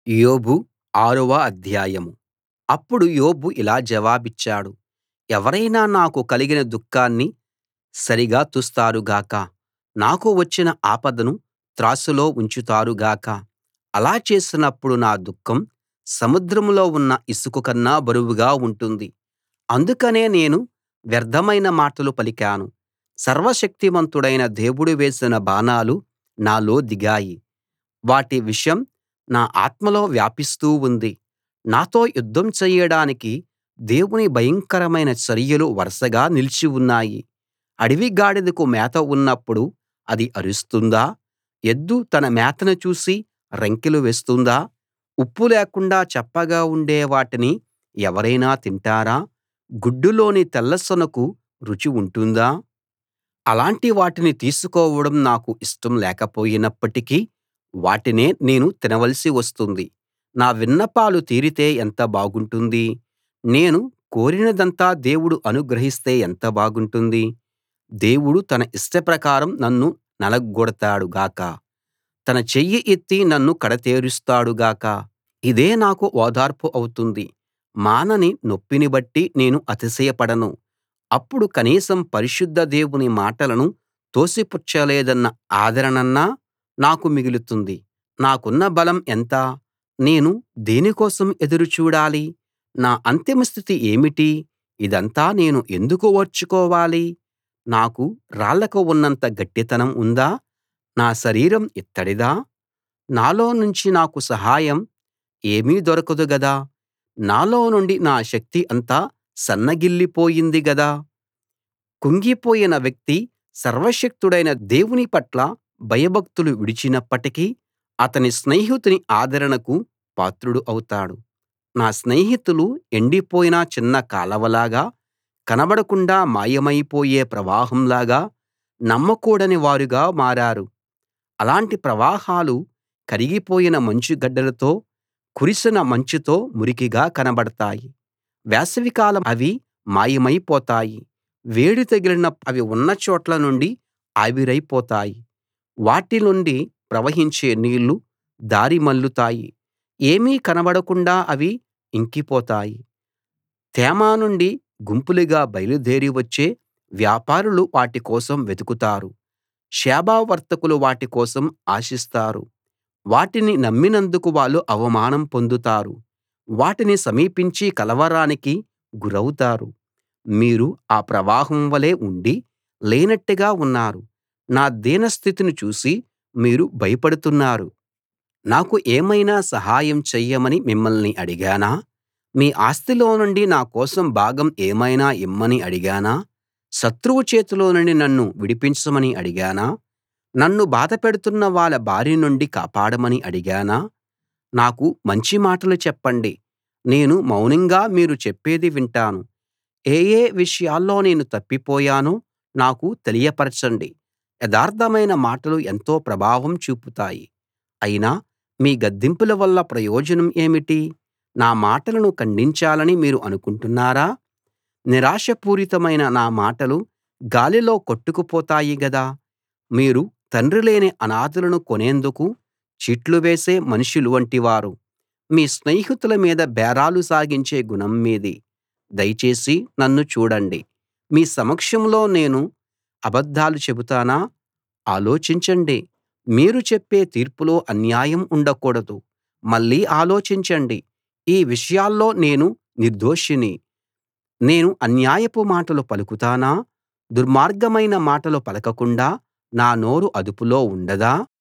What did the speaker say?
యోబు ఆరవ అధ్యాయం అప్పుడు యోబు ఇలా జవాబిచ్చాడు ఎవరైనా నాకు కలిగిన దుఃఖాన్ని సరిగా తూస్తారు గాక నాకు వచ్చిన ఆపదను త్రాసులో ఉంచుతారు గాక అలా చేసినప్పుడు నా దుఃఖం సముద్రంలో ఉన్న ఇసుక కన్నా బరువుగా ఉంటుంది అందుకనే నేను వ్యర్థమైన మాటలు పలికాను సర్వశక్తిమంతుడైన దేవుడు వేసిన బాణాలు నాలో దిగాయి వాటి విషం నా ఆత్మలో వ్యాపిస్తూ ఉంది నాతో యుద్ధం చెయ్యడానికి దేవుని భయంకరమైన చర్యలు వరసగా నిలిచి ఉన్నాయి అడవి గాడిదకు మేత ఉన్నప్పుడు అది అరుస్తుందా ఎద్దు తన మేతను చూసి రంకెలు వేస్తుందా ఉప్పు లేకుండా చప్పగా ఉండే వాటిని ఎవరైనా తింటారా గుడ్డులోని తెల్లసొనకు రుచి ఉంటుందా అలాంటి వాటిని తీసుకోవడం నాకు ఇష్టం లేకపోయినప్పటికీ వాటినే నేను తినవలసి వస్తుంది నా విన్నపాలు తీరితే ఎంత బాగుంటుంది నేను కోరినదంతా దేవుడు అనుగ్రహిస్తే ఎంత బాగుంటుంది దేవుడు తన ఇష్టప్రకారం నన్ను నలగ్గొడతాడు గాక తన చెయ్యి ఎత్తి నన్ను కడతేరుస్తాడు గాక ఇదే నాకు ఓదార్పు అవుతుంది మానని నొప్పిని బట్టి నేను అతిశయపడను అప్పుడు కనీసం పరిశుద్ధ దేవుని మాటలను తోసిపుచ్చలేదన్న ఆదరణన్నా నాకు మిగులుతుంది నాకున్న బలం ఎంత నేను దేని కోసం ఎదురు చూడాలి నా అంతిమ స్థితి ఏమిటి ఇదంతా నేను ఎందుకు ఓర్చుకోవాలి నాకు రాళ్లకు ఉన్నంత గట్టితనం ఉందా నా శరీరం ఇత్తడిదా నాలో నుంచి నాకు సహాయం ఏమీ దొరకదు గదా నాలో నుండి నా శక్తి అంతా సన్నగిల్లిపోయింది గదా కుంగిపోయిన వ్యక్తి సర్వశక్తుడైన దేవుని పట్ల భయభక్తులు విడిచినప్పటికీ అతని స్నేహితుని ఆదరణకు పాత్రుడు అవుతాడు నా స్నేహితులు ఎండిపోయిన చిన్న కాలవలాగా కనబడకుండా మాయమైపోయే ప్రవాహంలాగా నమ్మకూడని వారుగా మారారు అలాంటి ప్రవాహాలు కరిగిపోయిన మంచుగడ్డలతో కురిసిన మంచుతో మురికిగా కనబడతాయి వేసవికాలం అవి మాయమైపోతాయి వేడి తగిలినప్పుడు అవి ఉన్న చోట్ల నుండి ఆవిరైపోతాయి వాటి నుండి ప్రవహించే నీళ్లు దారి మళ్ళుతాయి ఏమీ కనబడకుండా అవి ఇంకిపోతాయి తేమా నుండి గుంపులుగా బయలుదేరి వచ్చే వ్యాపారులు వాటి కోసం వెతుకుతారు షేబ వర్తకులు వాటి కోసం ఆశిస్తారు వాటిని నమ్మినందుకు వాళ్ళు అవమానం పొందుతారు వాటిని సమీపించి కలవరానికి గురౌతారు మీరు ఆ ప్రవాహం వలే ఉండి లేనట్టుగా ఉన్నారు నా దీనస్థితిని చూసి మీరు భయపడుతున్నారు నాకు ఏమైనా సహాయం చెయ్యమని మిమ్మల్ని అడిగానా మీ ఆస్తిలో నుండి నా కోసం భాగం ఏమైనా ఇమ్మని అడిగానా శత్రువు చేతిలో నుండి నన్ను విడిపించమని అడిగానా నన్ను బాధపెడుతున్న వాళ్ళ బారి నుండి కాపాడమని అడిగానా నాకు మంచి మాటలు చెప్పండి నేను మౌనంగా మీరు చెప్పేది వింటాను ఏ ఏ విషయాల్లో నేను తప్పిపోయానో నాకు తెలియపరచండి యథార్థమైన మాటలు ఎంతో ప్రభావం చూపుతాయి అయినా మీ గద్దింపుల వల్ల ప్రయోజనం ఏమిటి నా మాటలను ఖండించాలని మీరు అనుకుంటున్నారా నిరాశాపూరితమైన నా మాటలు గాలిలో కొట్టుకుపోతాయి గదా మీరు తండ్రిలేని అనాథలను కొనేందుకు చీట్లు వేసే మనుషులు వంటివారు మీ స్నేహితుల మీద బేరాలు సాగించే గుణం మీది దయచేసి నన్ను చూడండి మీ సమక్షంలో నేను అబద్ధాలు చెబుతానా ఆలోచించండి మీరు చెప్పే తీర్పులో అన్యాయం ఉండకూడదు మళ్ళీ ఆలోచించండి ఈ విషయాల్లో నేను నిర్దోషిని నేను అన్యాయపు మాటలు పలుకుతానా దుర్మార్గమైన మాటలు పలకకుండా నా నోరు అదుపులో ఉండదా